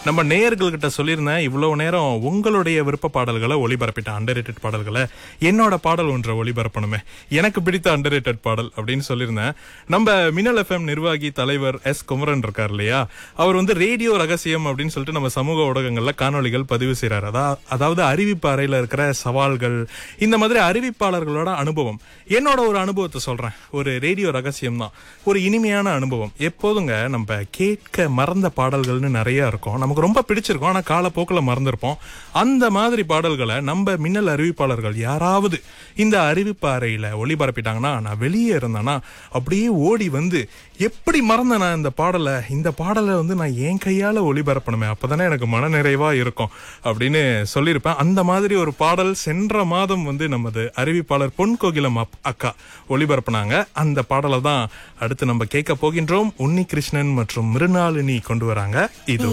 நம்ம நேயர்கள்கிட்ட சொல்லியிருந்தேன் இவ்வளவு நேரம் உங்களுடைய விருப்ப பாடல்களை ஒளிபரப்பிட்ட அண்டர் பாடல்களை என்னோட பாடல் ஒன்றை ஒளிபரப்பணுமே எனக்கு பிடித்த அண்டர் பாடல் அப்படின்னு சொல்லியிருந்தேன் நம்ம மின்னல் எஃப்எம் நிர்வாகி தலைவர் எஸ் குமரன் இருக்கார் இல்லையா அவர் வந்து ரேடியோ ரகசியம் அப்படின்னு சொல்லிட்டு நம்ம சமூக ஊடகங்கள்ல காணொளிகள் பதிவு செய்யறாரு அதா அதாவது அறிவிப்பு அறையில இருக்கிற சவால்கள் இந்த மாதிரி அறிவிப்பாளர்களோட அனுபவம் என்னோட ஒரு அனுபவத்தை சொல்றேன் ஒரு ரேடியோ ரகசியம் தான் ஒரு இனிமையான அனுபவம் எப்போதுங்க நம்ம கேட்க மறந்த பாடல்கள்னு நிறைய இருக்கும் நமக்கு ரொம்ப பிடிச்சிருக்கும் ஆனா காலப்போக்கில் மறந்துருப்போம் அந்த மாதிரி பாடல்களை நம்ம மின்னல் அறிவிப்பாளர்கள் யாராவது இந்த அறிவிப்பு அறையில ஒளிபரப்பிட்டாங்கன்னா நான் வெளியே இருந்தேன்னா அப்படியே ஓடி வந்து எப்படி மறந்தேன் நான் இந்த பாடலை இந்த பாடலை வந்து நான் என் கையால ஒளிபரப்பணுமே அப்பதானே எனக்கு மனநிறைவா இருக்கும் அப்படின்னு சொல்லியிருப்பேன் அந்த மாதிரி ஒரு பாடல் சென்ற மாதம் வந்து நமது அறிவிப்பாளர் பொன் கோகிலம் அப்- அக்கா ஒளிபரப்புனாங்க அந்த பாடலை தான் அடுத்து நம்ம கேட்க போகின்றோம் உன்னி கிருஷ்ணன் மற்றும் மிருணாளினி கொண்டு வராங்க இது